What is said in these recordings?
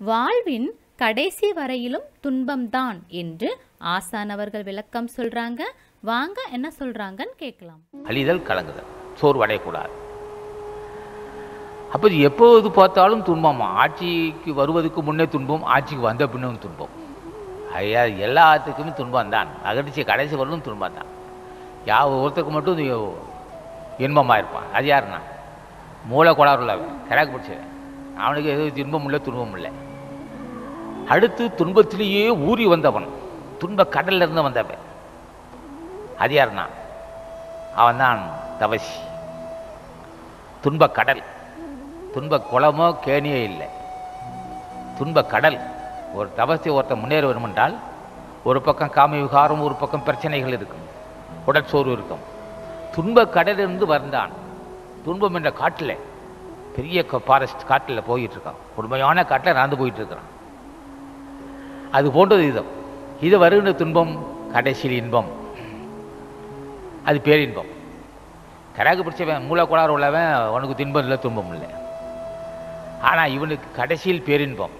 வாழ்வின் கடைசி வரையிலும் துன்பம்தான் என்று ஆசானவர்கள் விளக்கம் சொல்றாங்க வாங்க என்ன சொல்றாங்கன்னு கேட்கலாம் அழிதல் கலங்குதல் சோர்வடையக்கூடாது அப்போ எப்போது பார்த்தாலும் துன்பம் ஆட்சிக்கு வருவதற்கு முன்னே துன்பம் ஆட்சிக்கு வந்த பின்னும் துன்பம் ஐயா எல்லாத்துக்குமே துன்பம் தான் அகடிச்சு கடைசி வரலும் துன்பம் தான் யா ஒருத்தருக்கு மட்டும் இது இன்பமாக இருப்பான் அது யாருன்னா மூளை கோளாறு உள்ளவன் கிழக்கு பிடிச்சவன் அவனுக்கு எதுவும் இன்பம் இல்லை துன்பம் இல்லை அடுத்து துன்பத்திலேயே ஊறி வந்தவன் துன்ப கடல்ல இருந்து வந்தவன் அது யாருன்னா அவன்தான் தவசி துன்ப கடல் துன்ப குளமோ கேணியோ இல்லை துன்ப கடல் ஒரு தவசி ஒருத்தன் முன்னேற வேணுமென்றால் ஒரு பக்கம் காம விகாரம் ஒரு பக்கம் பிரச்சனைகள் இருக்கும் உடற்சோர்வு இருக்கும் துன்ப கடலிலிருந்து வந்தான் துன்பம் என்ற காட்டில் பெரிய ஃபாரஸ்ட் காட்டில் போயிட்டு இருக்கான் கொடுமையான காட்டில் நடந்து போயிட்டு இருக்கிறான் அது போன்றது இதம் இது வருகின்ற துன்பம் கடைசியில் இன்பம் அது பேரின்பம் கராக்கு பிடிச்சவன் மூளை கோளாறு உள்ளவன் அவனுக்கு துன்பம் இல்லை துன்பம் இல்லை ஆனால் இவனுக்கு கடைசியில் பேரின்பம்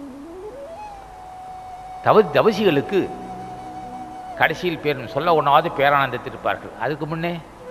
தவ தவசிகளுக்கு கடைசியில் பேர் சொல்ல ஒன்றாவது பேரானந்தத்தில் இருப்பார்கள் அதுக்கு முன்னே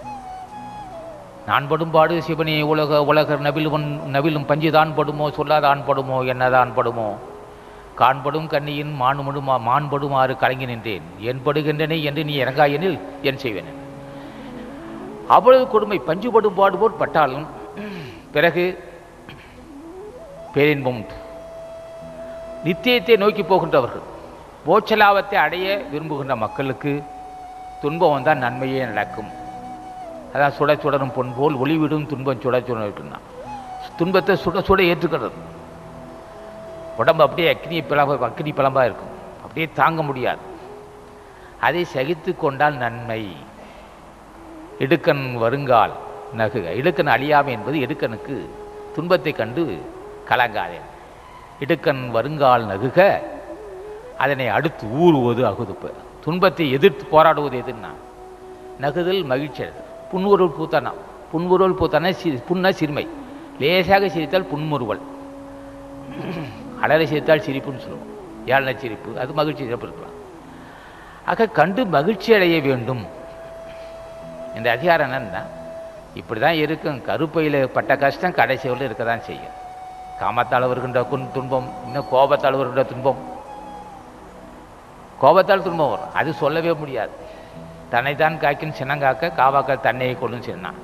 நான் படும்பாடு சிவனே உலக உலகர் நபிலும் நபிலும் பஞ்சுதான் படுமோ சொல்லாதான் படுமோ என்னதான் படுமோ காண்படும் கண்ணியின் மானுமடுமா மாண்படுமாறு கலங்கி நின்றேன் என் படுகின்றனே என்று நீ இறங்காயெனில் என் செய்வேன் அவ்வளவு கொடுமை பஞ்சுபடும் பாடுபோர் பட்டாலும் பிறகு பேரின்பம் உண்டு. நித்தியத்தை நோக்கி போகின்றவர்கள் போச்சலாபத்தை அடைய விரும்புகின்ற மக்களுக்கு துன்பம் வந்தால் நன்மையே நடக்கும் அதான் சுட சுடரும் பொன் போல் ஒளிவிடும் துன்பம் சுட சுட இருக்குன்னா துன்பத்தை சுட சுட ஏற்றுக்கிறது உடம்பு அப்படியே அக்னி பிளம்ப அக்னி பிளம்பாக இருக்கும் அப்படியே தாங்க முடியாது அதை சகித்து கொண்டால் நன்மை இடுக்கன் வருங்கால் நகுக இடுக்கன் அழியாமை என்பது இடுக்கனுக்கு துன்பத்தை கண்டு கலங்காதே இடுக்கன் வருங்கால் நகுக அதனை அடுத்து ஊறுவது அகுதுப்பு துன்பத்தை எதிர்த்து போராடுவது எதுன்னா நகுதல் மகிழ்ச்சி அது. புன்முறுவல் பூத்தனா புன்முறுவல் பூத்தனா சி புன்ன சிறுமை லேசாக சிரித்தால் புன்முறுவல் அலரை சிரித்தால் சிரிப்புன்னு சொல்லுவோம் ஏழனை சிரிப்பு அது மகிழ்ச்சி சிறப்பு இருக்கலாம் ஆக கண்டு மகிழ்ச்சி அடைய வேண்டும் இந்த அதிகாரம் என்னன்னா இப்படி தான் இருக்கும் கருப்பையில் பட்ட கஷ்டம் கடைசியில் இருக்க தான் செய்யும் காமத்தால் வருகின்ற குன் துன்பம் இன்னும் கோபத்தால் வருகின்ற துன்பம் கோபத்தால் துன்பம் வரும் அது சொல்லவே முடியாது தன்னைத்தான் காய்க்கும் சின்னங்காக்க காவாக்க தன்னையை கொள்ளும் சின்னான்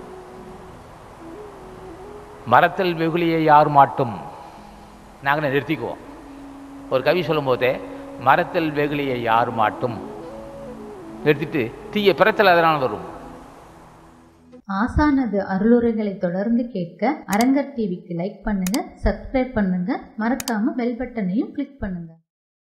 மரத்தில் வெகுளியை யார் மாட்டும் நாங்கள் நிறுத்திக்குவோம் ஒரு கவி சொல்லும்போதே மரத்தில் வெகுளியை யார் மாட்டும் நிறுத்திட்டு தீய பிறத்தல் அதனால் வரும் ஆசானது அருளுரைகளை தொடர்ந்து கேட்க அரங்கர் டிவிக்கு லைக் பண்ணுங்க சப்ஸ்கிரைப் பண்ணுங்க மறக்காம பெல் பட்டனையும் கிளிக் பண்ணுங்க